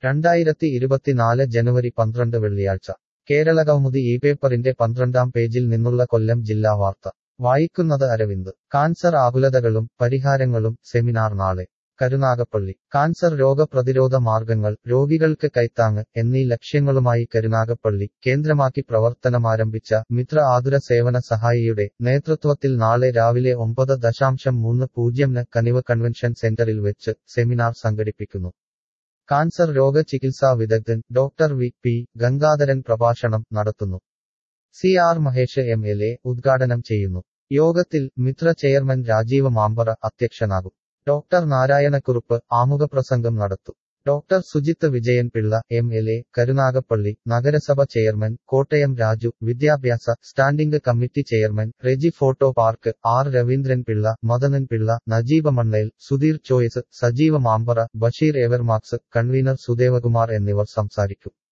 രണ്ടായിരത്തി ഇരുപത്തിനാല് ജനുവരി പന്ത്രണ്ട് വെള്ളിയാഴ്ച കേരളകൗമുദി ഈ പേപ്പറിന്റെ പന്ത്രണ്ടാം പേജിൽ നിന്നുള്ള കൊല്ലം ജില്ലാ വാർത്ത വായിക്കുന്നത് അരവിന്ദ് കാൻസർ ആകുലതകളും പരിഹാരങ്ങളും സെമിനാർ നാളെ കരുനാഗപ്പള്ളി കാൻസർ രോഗപ്രതിരോധ മാർഗങ്ങൾ രോഗികൾക്ക് കൈത്താങ്ങ് എന്നീ ലക്ഷ്യങ്ങളുമായി കരുനാഗപ്പള്ളി കേന്ദ്രമാക്കി പ്രവർത്തനമാരംഭിച്ച മിത്ര ആതുര സേവന സഹായിയുടെ നേതൃത്വത്തിൽ നാളെ രാവിലെ ഒമ്പത് ദശാംശം മൂന്ന് പൂജ്യംന് കനിവ് കൺവെൻഷൻ സെന്ററിൽ വെച്ച് സെമിനാർ സംഘടിപ്പിക്കുന്നു കാൻസർ രോഗ ചികിത്സാ വിദഗ്ധൻ ഡോക്ടർ വി പി ഗംഗാധരൻ പ്രഭാഷണം നടത്തുന്നു C R Mahesh M L A ഉദ്ഘാടനം ചെയ്യുന്നു യോഗത്തിൽ മിത്ര ചെയർമാൻ രാജീവ് മാമ്പറ അധ്യക്ഷനാകും ഡോക്ടർ നാരായണക്കുറുപ്പ് ആമുഖപ്രസംഗം നടത്തും doctor Sujith Vijayan Pillai M L A Karunagappally നഗരസഭ ചെയർമാൻ കോട്ടയം രാജു വിദ്യാഭ്യാസ standing committee chairman Reji photo park R Raveendran Pillai Madanan Pillai Najeeba Mannayil Sudheer choice Sajeeva Mampara Basheer Evermax convener Sudevakumar എന്നിവർ സംസാരിക്കും